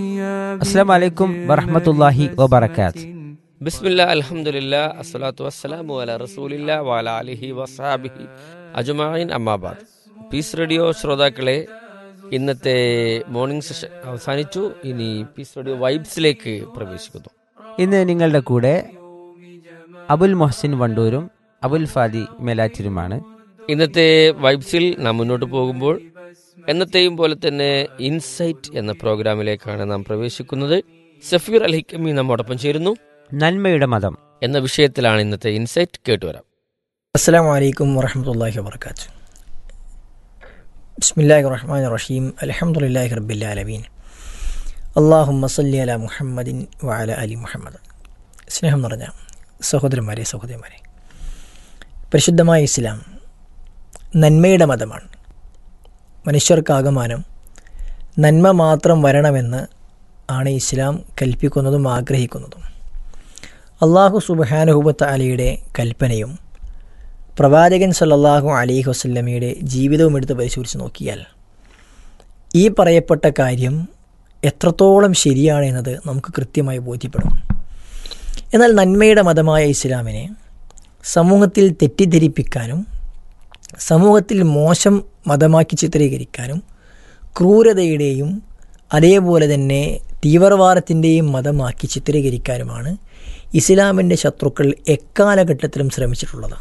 അസ്സാം വലൈക്കും വറഹമത്തല്ലാഹി വബർക്കാത്ത് ബിസ്മില്ല അലഹമുല്ല അസ്സലാത്തു വസ്സലാമു അല റസൂലില്ല വാല അലിഹി വസാബിഹി അജുമായിൻ അമ്മാബാദ് പീസ് റേഡിയോ ശ്രോതാക്കളെ ഇന്നത്തെ മോർണിംഗ് സെഷൻ അവസാനിച്ചു ഇനി പീസ് റേഡിയോ വൈബ്സിലേക്ക് പ്രവേശിക്കുന്നു ഇന്ന് നിങ്ങളുടെ കൂടെ അബുൽ മൊഹസിൻ വണ്ടൂരും അബുൽ ഫാദി മേലാറ്റിരുമാണ് ഇന്നത്തെ വൈബ്സിൽ നാം മുന്നോട്ട് പോകുമ്പോൾ എന്നത്തെയും പോലെ തന്നെ ഇൻസൈറ്റ് എന്ന പ്രോഗ്രാമിലേക്കാണ് നാം പ്രവേശിക്കുന്നത് സഫീർ അൽ ഹിക്കമി നമ്മോടൊപ്പം ചേരുന്നു നന്മയുടെ മതം എന്ന വിഷയത്തിലാണ് ഇന്നത്തെ ഇൻസൈറ്റ് കേട്ടുവരാം അസ്സാം വലൈക്കും വറഹമത്തല്ലാഹി വാബർക്കാത്ത് ബിസ്മില്ലാഹി റഹ്മാൻ റഹീം അലഹമുല്ലാഹി റബ്ബില്ലാലമീൻ അള്ളാഹു മസല്ലി അല മുഹമ്മദിൻ വഅല അലി മുഹമ്മദ് സ്നേഹം നിറഞ്ഞ സഹോദരന്മാരെ സഹോദരിമാരെ പരിശുദ്ധമായ ഇസ്ലാം നന്മയുടെ മതമാണ് മനുഷ്യർക്കാകമാനം നന്മ മാത്രം വരണമെന്ന് ആണ് ഇസ്ലാം കൽപ്പിക്കുന്നതും ആഗ്രഹിക്കുന്നതും അള്ളാഹു സുബാനുഹുബത്ത് അലിയുടെ കൽപ്പനയും പ്രവാചകൻ സല്ലല്ലാഹു അലൈഹി വസല്ലമയുടെ ജീവിതവും എടുത്ത് പരിശോധിച്ച് നോക്കിയാൽ ഈ പറയപ്പെട്ട കാര്യം എത്രത്തോളം ശരിയാണ് എന്നത് നമുക്ക് കൃത്യമായി ബോധ്യപ്പെടും എന്നാൽ നന്മയുടെ മതമായ ഇസ്ലാമിനെ സമൂഹത്തിൽ തെറ്റിദ്ധരിപ്പിക്കാനും സമൂഹത്തിൽ മോശം മതമാക്കി ചിത്രീകരിക്കാനും ക്രൂരതയുടെയും അതേപോലെ തന്നെ തീവ്രവാദത്തിൻ്റെയും മതമാക്കി ചിത്രീകരിക്കാനുമാണ് ഇസ്ലാമിൻ്റെ ശത്രുക്കൾ എക്കാലഘട്ടത്തിലും ശ്രമിച്ചിട്ടുള്ളത്